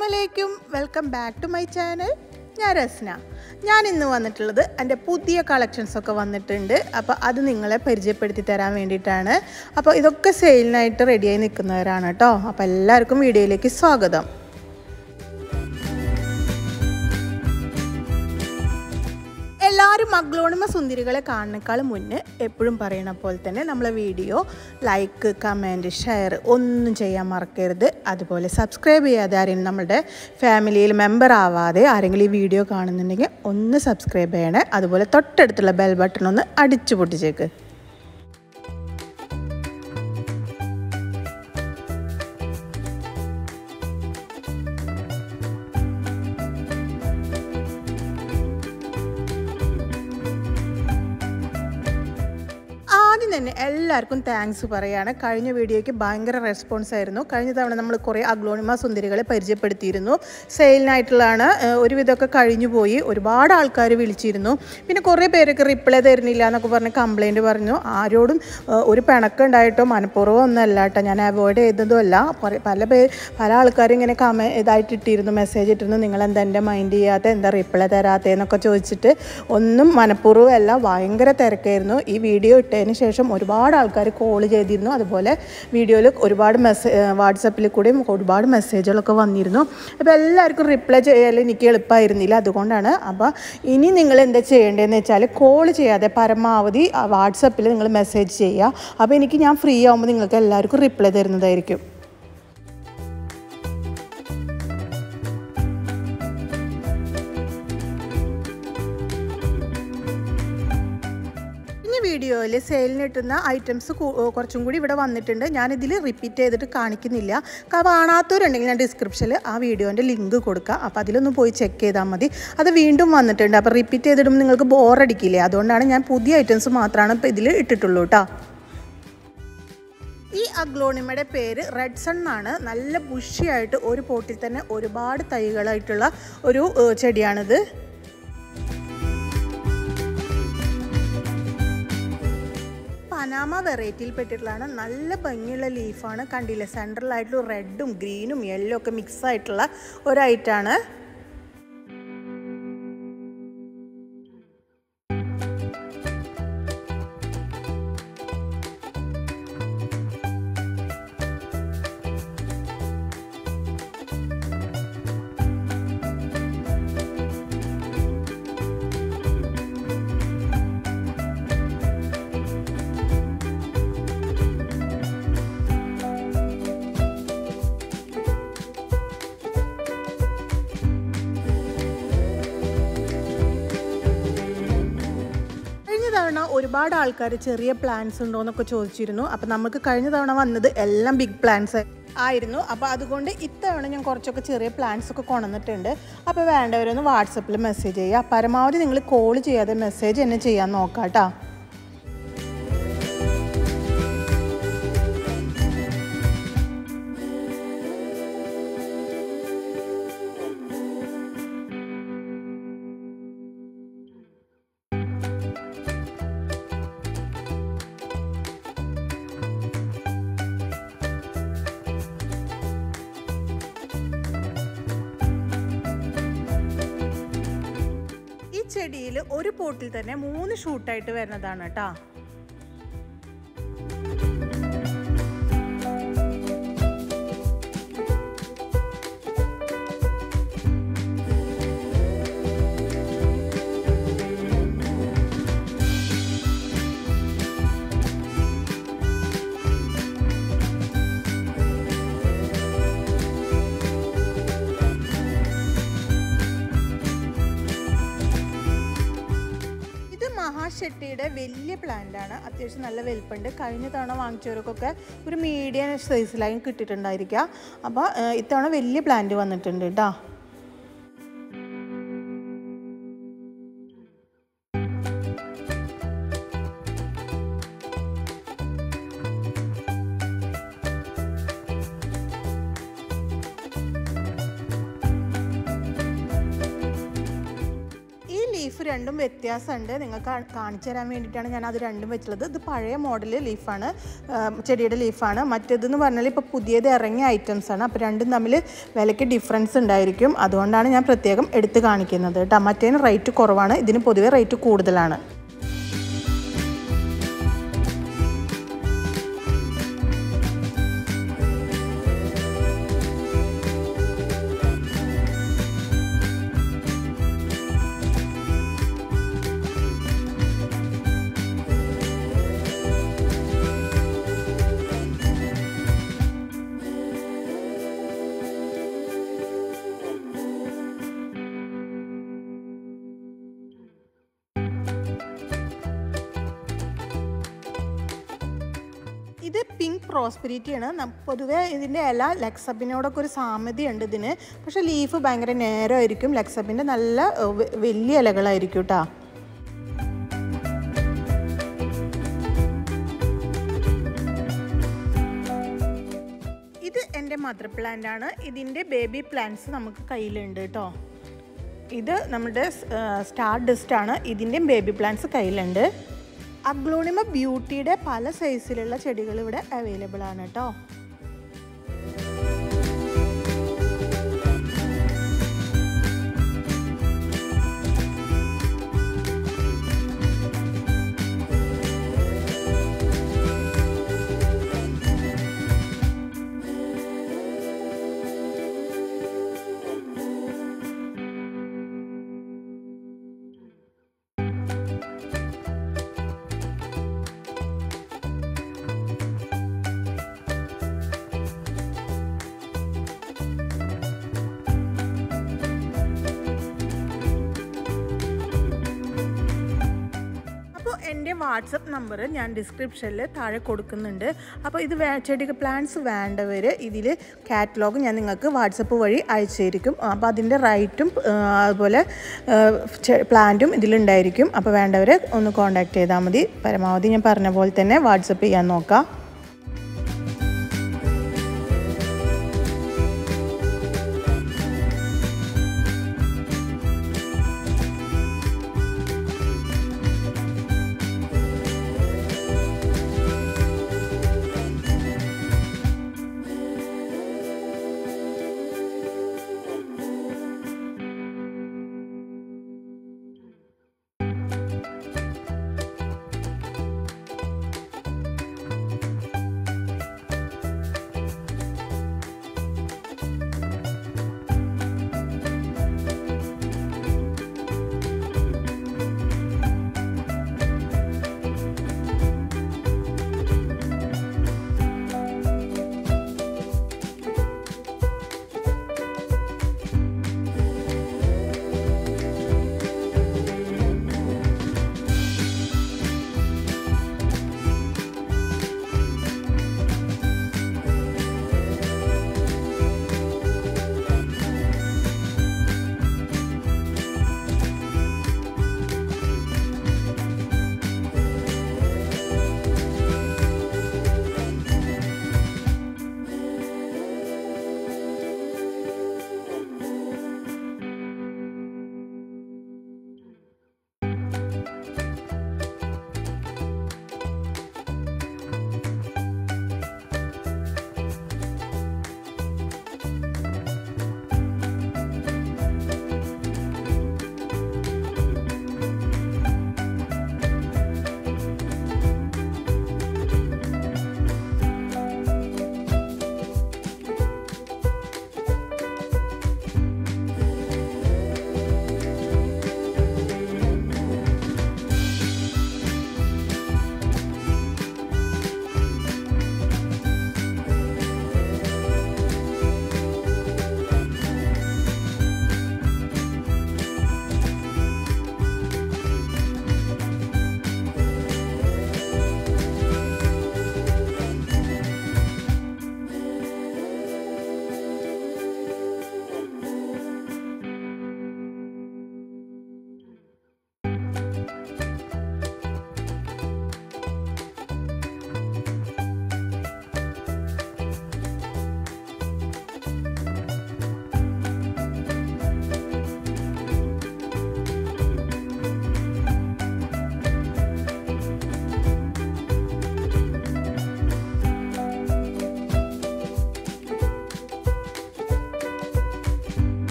അസ്സലാമലൈക്കും welcome back to my channel ഞാൻ രസ്ന ഞാൻ ഇന്ന് വന്നിട്ടുള്ളത് എൻ്റെ പുതിയ കളക്ഷൻസ് ഒക്കെ വന്നിട്ടുണ്ട് അപ്പോൾ അത് നിങ്ങളെ പരിചയപ്പെടുത്തി തരാൻ വേണ്ടിയിട്ടാണ് അപ്പോൾ ഇതൊക്കെ സെയിലിനായിട്ട് റെഡിയായി നിൽക്കുന്നവരാണ് കേട്ടോ അപ്പോൾ എല്ലാവർക്കും വീഡിയോയിലേക്ക് സ്വാഗതം എല്ലാവരും മഗ്ലോണിമ സുന്ദരികളെ കാണുന്നേക്കാൾ മുന്നേ എപ്പോഴും പറയണ പോലെ തന്നെ നമ്മളെ വീഡിയോ ലൈക്ക് കമൻറ്റ് ഷെയർ ഒന്നും ചെയ്യാൻ മറക്കരുത് അതുപോലെ സബ്സ്ക്രൈബ് ചെയ്യാതെ ആരെങ്കിലും നമ്മുടെ ഫാമിലിയിൽ മെമ്പർ ആവാതെ ആരെങ്കിലും ഈ വീഡിയോ കാണുന്നുണ്ടെങ്കിൽ ഒന്ന് സബ്സ്ക്രൈബ് ചെയ്യണേ അതുപോലെ തൊട്ടടുത്തുള്ള ബെൽ ബട്ടൺ ഒന്ന് അടിച്ചു പൊട്ടിച്ചേക്ക് ആദ്യം തന്നെ എല്ലാവർക്കും താങ്ക്സ് പറയാണ് കഴിഞ്ഞ വീഡിയോയ്ക്ക് ഭയങ്കര റെസ്പോൺസ് ആയിരുന്നു കഴിഞ്ഞ തവണ നമ്മൾ കുറേ അഗ്ലോണിമ സുന്ദരികളെ പരിചയപ്പെടുത്തിയിരുന്നു സെയിലിനായിട്ടുള്ളതാണ് ഏഹ് ഒരുവിധമൊക്കെ കഴിഞ്ഞു പോയി ഒരുപാട് ആൾക്കാർ വിളിച്ചിരുന്നു പിന്നെ കുറേ പേരൊക്കെ റിപ്ലൈ തരുന്നില്ല എന്നൊക്കെ പറഞ്ഞ് കംപ്ലൈൻറ്റ് പറഞ്ഞു ആരോടും ഏഹ് ഒരു പിണക്കുണ്ടായിട്ടോ മനഃപൂർവ്വം ഒന്നല്ല കേട്ടോ ഞാൻ അവോയ്ഡ് ചെയ്തതും അല്ല കുറേ- പല പേ പല ആൾക്കാരും ഇങ്ങനെ കമ ഇതായിട്ട് ഇട്ടിരുന്നു മെസ്സേജ് ഇട്ടിരുന്നു നിങ്ങൾ എന്താ എൻ്റെ മൈൻഡ് ചെയ്യാത്ത എന്താ റിപ്ലൈ തരാത്തതെന്നൊക്കെ ചോദിച്ചിട്ട് ഒന്നും മനഃപൂർവ്വം അല്ല ഭയങ്കര തിരക്കായിരുന്നു ഈ വീഡിയോ ഇട്ടതിന് ശേഷം ഒരുപാട് ആൾക്കാർ കോൾ ചെയ്തിരുന്നു അതുപോലെ വീഡിയോയിൽ ഒരുപാട് മെസ്സേജ് വാട്സപ്പിൽ കൂടെയും ഒരുപാട് മെസ്സേജുകളൊക്കെ വന്നിരുന്നു അപ്പോൾ എല്ലാവർക്കും റിപ്ലൈ ചെയ്യാൻ എനിക്ക് എളുപ്പമായിരുന്നില്ല അതുകൊണ്ടാണ് അപ്പോൾ ഇനി നിങ്ങൾ എന്താ ചെയ്യേണ്ടതെന്ന് വെച്ചാൽ കോൾ ചെയ്യാതെ പരമാവധി വാട്സപ്പിൽ നിങ്ങൾ മെസ്സേജ് ചെയ്യുക അപ്പോൾ എനിക്ക് ഞാൻ ഫ്രീ ആകുമ്പോൾ നിങ്ങൾക്ക് എല്ലാവർക്കും റിപ്ലൈ തരുന്നതായിരിക്കും ഇനി വീഡിയോയിൽ സെയിലിന് കിട്ടുന്ന ഐറ്റംസ് കുറച്ചും കൂടി ഇവിടെ വന്നിട്ടുണ്ട് ഞാനിതിൽ റിപ്പീറ്റ് ചെയ്തിട്ട് കാണിക്കുന്നില്ല കാണാത്തവരുണ്ടെങ്കിൽ ഞാൻ ഡിസ്ക്രിപ്ഷനിൽ ആ വീഡിയോൻ്റെ ലിങ്ക് കൊടുക്കാം അപ്പോൾ അതിലൊന്ന് പോയി ചെക്ക് ചെയ്താൽ മതി അത് വീണ്ടും വന്നിട്ടുണ്ട് അപ്പോൾ റിപ്പീറ്റ് ചെയ്തിടുമ്പോൾ നിങ്ങൾക്ക് ബോറടിക്കില്ലേ അതുകൊണ്ടാണ് ഞാൻ പുതിയ ഐറ്റംസ് മാത്രമാണ് ഇപ്പോൾ ഇതിൽ ഇട്ടിട്ടുള്ളൂ കേട്ടോ ഈ അഗ്ലോണിമയുടെ പേര് റെഡ് സൺ എന്നാണ് നല്ല ബുഷിയായിട്ട് ഒരു പോട്ടിൽ തന്നെ ഒരുപാട് തൈകളായിട്ടുള്ള ഒരു ഏഹ്, ചെടിയാണിത് പനാമ വെറൈറ്റിയിൽ പെട്ടിട്ടുള്ളതാണ് നല്ല ഭംഗിയുള്ള ലീഫാണ് കണ്ടില്ലേ സെൻട്രലായിട്ടുള്ള റെഡും ഗ്രീനും യെല്ലോ ഒക്കെ മിക്സ് ആയിട്ടുള്ള ഒരു ഐറ്റാണ് കഴിഞ്ഞ തവണ ഒരുപാട് ആൾക്കാർ ചെറിയ പ്ലാൻസ് ഉണ്ടോ എന്നൊക്കെ ചോദിച്ചിരുന്നു അപ്പം നമുക്ക് കഴിഞ്ഞ തവണ വന്നത് എല്ലാം ബിഗ് പ്ലാൻസ് ആയിരുന്നു അപ്പോൾ അതുകൊണ്ട് ഇത്തവണ ഞാൻ കുറച്ചൊക്കെ ചെറിയ പ്ലാൻസ് ഒക്കെ കൊണ്ടുവന്നിട്ടുണ്ട് അപ്പോൾ വേണ്ടവരൊന്ന് വാട്സപ്പിൽ മെസ്സേജ് ചെയ്യുക പരമാവധി നിങ്ങൾ കോൾ ചെയ്യാതെ മെസ്സേജ് തന്നെ ചെയ്യാൻ നോക്കാം കേട്ടോ ഈ ചെടിയിൽ ഒരു പോട്ടിൽ തന്നെ മൂന്ന് ഷൂട്ടായിട്ട് വരുന്നതാണ് കേട്ടോ ഇത് മഹാശെട്ടിയുടെ വലിയ പ്ലാന്റ് ആണ് അത്യാവശ്യം നല്ല വലുപ്പമുണ്ട് കഴിഞ്ഞ തവണ വാങ്ങിച്ചവർക്കൊക്കെ ഒരു മീഡിയം സൈസിലായും കിട്ടിയിട്ടുണ്ടായിരിക്കുക അപ്പോൾ ഏഹ്, ഇത്തവണ വലിയ പ്ലാന്റ് വന്നിട്ടുണ്ട് കേട്ടോ ഈ ലീഫ് ലീഫ് രണ്ടും വ്യത്യാസമുണ്ട് നിങ്ങൾക്ക് കാ- കാണിച്ചു തരാൻ വേണ്ടിയിട്ടാണ് ഞാൻ അത് രണ്ടും വെച്ചുള്ളത് ഇത് പഴയ മോഡൽ ലീഫാണ് ചെടിയുടെ ലീഫാണ് മറ്റേതെന്ന് പറഞ്ഞാൽ ഇപ്പോൾ പുതിയത് ഇറങ്ങിയ ഐറ്റംസ് ആണ് അപ്പോൾ രണ്ടും തമ്മിൽ വിലയ്ക്ക് ഡിഫറൻസ് ഉണ്ടായിരിക്കും അതുകൊണ്ടാണ് ഞാൻ പ്രത്യേകം എടുത്ത് കാണിക്കുന്നത് കേട്ടോ മറ്റേന് റേറ്റ് കുറവാണ് ഇതിന് പൊതുവെ റേറ്റ് കൂടുതലാണ് ഇത് പിങ്ക് പ്രോസ്പെരിറ്റി ആണ് നം- പൊതുവേ ഇതിൻ്റെ ഇല ലക്സബിനോടൊക്കെ ഒരു സാമ്യതയുണ്ട് ഇതിന് പക്ഷേ ലീഫ് ഭയങ്കര നേരമായിരിക്കും ലക്സബിൻ്റെ നല്ല ഏഹ്, വ- വലിയ ഇലകളായിരിക്കും കേട്ടോ ഇത് എൻ്റെ മദർ പ്ലാന്റ് ആണ് ഇതിൻ്റെ ബേബി പ്ലാന്റ്സ് നമുക്ക് കയ്യിലുണ്ട് കേട്ടോ ഇത് നമ്മുടെ സ്റ്റാർ ഡിസ്റ്റ് ആണ് ഇതിൻ്റെയും ബേബി പ്ലാന്റ്സ് കയ്യിലുണ്ട് അഗ്ലോണിമ ബ്യൂട്ടിയുടെ പല സൈസിലുള്ള ചെടികൾ ഇവിടെ അവൈലബിൾ ആണ് കേട്ടോ അപ്പോൾ എൻ്റെ വാട്സപ്പ് നമ്പർ ഞാൻ ഡിസ്ക്രിപ്ഷനിൽ താഴെ കൊടുക്കുന്നുണ്ട് അപ്പോൾ ഇത് വേ ചെടിക്ക് പ്ലാന്റ്സ് വേണ്ടവർ ഇതിൽ കാറ്റലോഗ് ഞാൻ നിങ്ങൾക്ക് വാട്സപ്പ് വഴി അയച്ചു തരിക്കും അപ്പോൾ അതിൻ്റെ റൈറ്റും അതുപോലെ പ്ലാന്റും ഇതിലുണ്ടായിരിക്കും അപ്പോൾ വേണ്ടവർ ഒന്ന് കോൺടാക്ട് ചെയ്താൽ മതി പരമാവധി ഞാൻ പറഞ്ഞ പോലെ തന്നെ വാട്സപ്പ് ചെയ്യാൻ നോക്കാം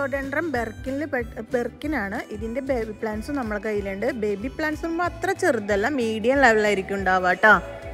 ഫിലോഡെൻഡ്രം ബെർക്കിനിൽ ബെർക്കിനാണ് ഇതിൻ്റെ ബേബി പ്ലാന്റ്സും നമ്മളെ കയ്യിലുണ്ട് ബേബി പ്ലാന്റ്സ് പറയുമ്പോൾ അത്ര ചെറുതല്ല മീഡിയം ലെവലായിരിക്കും ഉണ്ടാവുക കേട്ടോ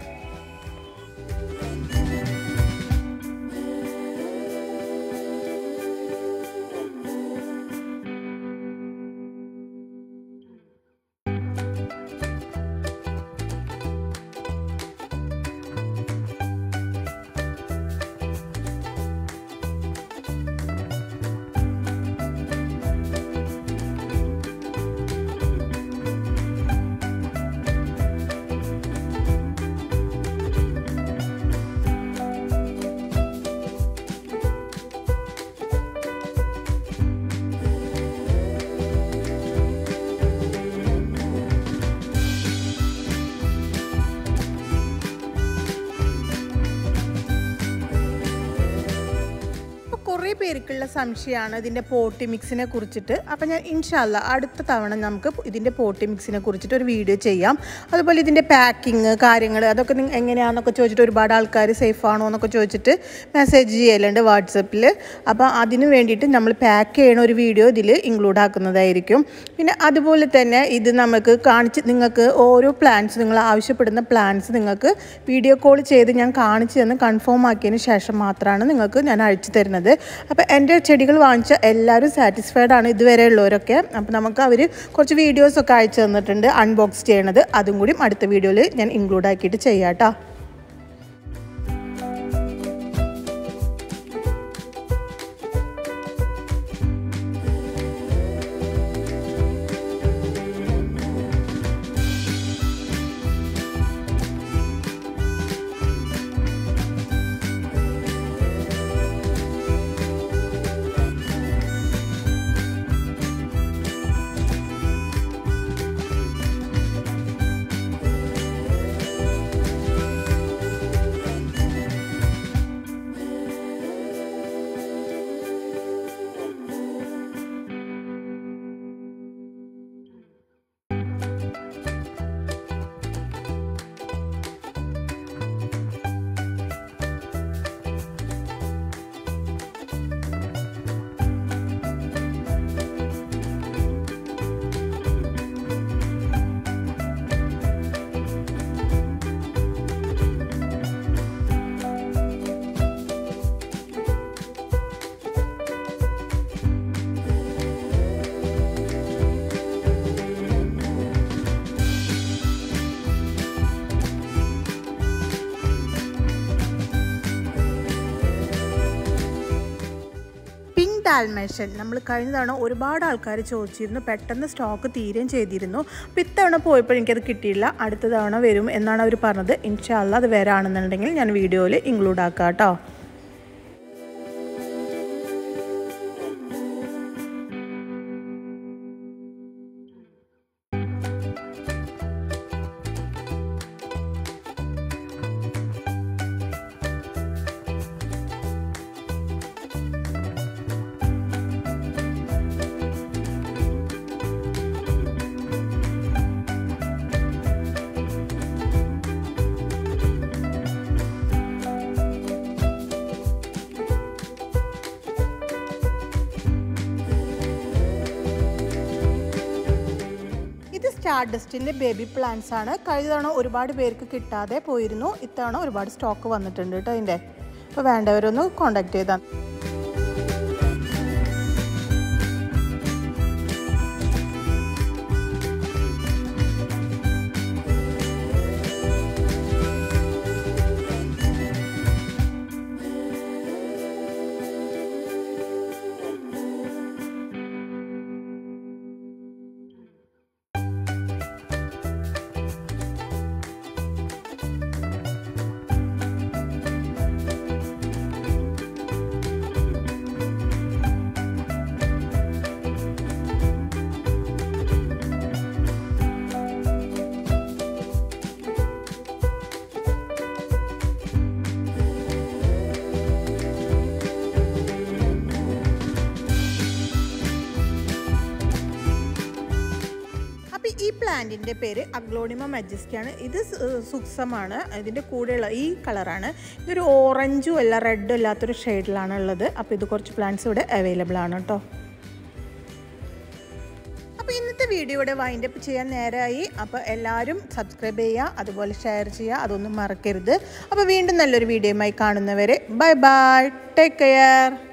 കുറേ പേർക്കുള്ള സംശയമാണ് ഇതിൻ്റെ പോട്ടി മിക്സിനെ കുറിച്ചിട്ട് അപ്പം ഞാൻ ഇൻഷാല്ല അടുത്ത തവണ നമുക്ക് ഇതിൻ്റെ പോട്ടി മിക്സിനെ കുറിച്ചിട്ട് ഒരു വീഡിയോ ചെയ്യാം അതുപോലെ ഇതിൻ്റെ പാക്കിങ് കാര്യങ്ങൾ അതൊക്കെ നിങ്ങൾ എങ്ങനെയാണെന്നൊക്കെ ചോദിച്ചിട്ട് ഒരുപാട് ആൾക്കാർ സേഫ് ആണോ എന്നൊക്കെ ചോദിച്ചിട്ട് മെസ്സേജ് ചെയ്യലുണ്ട് വാട്സപ്പിൽ അപ്പോൾ അതിന് വേണ്ടിയിട്ട് നമ്മൾ പാക്ക് ചെയ്യണ ഒരു വീഡിയോ ഇതിൽ ഇൻക്ലൂഡ് ആക്കുന്നതായിരിക്കും പിന്നെ അതുപോലെ തന്നെ ഇത് നമുക്ക് കാണിച്ച് നിങ്ങൾക്ക് ഓരോ പ്ലാൻസ് നിങ്ങൾ ആവശ്യപ്പെടുന്ന പ്ലാൻസ് നിങ്ങൾക്ക് വീഡിയോ കോൾ ചെയ്ത് ഞാൻ കാണിച്ചു തന്ന് കൺഫേം ആക്കിയതിന് ശേഷം മാത്രമാണ് നിങ്ങൾക്ക് ഞാൻ അയച്ചു തരുന്നത് അപ്പോൾ എൻ്റെ ചെടികൾ വാങ്ങിച്ച എല്ലാവരും സാറ്റിസ്ഫൈഡ് ആണ് ഇതുവരെ ഉള്ളവരൊക്കെ അപ്പോൾ നമുക്ക് അവർ കുറച്ച് വീഡിയോസൊക്കെ അയച്ചു തന്നിട്ടുണ്ട് അൺബോക്സ് ചെയ്യണത് അതും കൂടി അടുത്ത വീഡിയോയിൽ ഞാൻ ഇൻക്ലൂഡ് ആക്കിയിട്ട് ചെയ്യാം കേട്ടോ പിങ്ക് ഡാൽമേഷൻ നമ്മൾ കഴിഞ്ഞ തവണ ഒരുപാട് ആൾക്കാർ ചോദിച്ചിരുന്നു പെട്ടെന്ന് സ്റ്റോക്ക് തീരുകയും ചെയ്തിരുന്നു അപ്പോൾ ഇത്തവണ പോയപ്പോൾ എനിക്കത് കിട്ടിയില്ല അടുത്ത തവണ വരും എന്നാണ് അവർ പറഞ്ഞത് ഇൻഷാല്ല അത് വരാണെന്നുണ്ടെങ്കിൽ ഞാൻ വീഡിയോയിൽ ഇൻക്ലൂഡ് ആക്കാം കേട്ടോ ഇത് സ്റ്റാർ ഡസ്റ്റിൻ്റെ ബേബി പ്ലാന്റ്സ് ആണ് കഴിഞ്ഞ തവണ ഒരുപാട് പേർക്ക് കിട്ടാതെ പോയിരുന്നു ഇത്തവണ ഒരുപാട് സ്റ്റോക്ക് വന്നിട്ടുണ്ട് കേട്ടോ അതിൻ്റെ അപ്പോൾ വേണ്ടവരൊന്ന് കോണ്ടാക്ട് ചെയ്താൽ അപ്പോൾ ഈ പ്ലാന്റിൻ്റെ പേര് അഗ്ലോണിമ മജസ്റ്റിയാണ് ഇത് സു- സുക്സമാണ് ഇതിൻ്റെ കൂടെയുള്ള ഈ കളറാണ് ഇതൊരു ഓറഞ്ചും അല്ല റെഡും അല്ലാത്തൊരു ഷെയ്ഡിലാണ് ഉള്ളത് അപ്പോൾ ഇത് കുറച്ച് പ്ലാന്റ്സ് ഇവിടെ അവൈലബിൾ ആണ് കേട്ടോ വീഡിയോയുടെ വൈൻഡപ്പ് ചെയ്യാൻ നേരമായി അപ്പോൾ എല്ലാവരും സബ്സ്ക്രൈബ് ചെയ്യുക അതുപോലെ ഷെയർ ചെയ്യുക അതൊന്നും മറക്കരുത് അപ്പോൾ വീണ്ടും നല്ലൊരു വീഡിയോയുമായി കാണുന്നവരെ ബൈ ബൈ ടേക്ക് കെയർ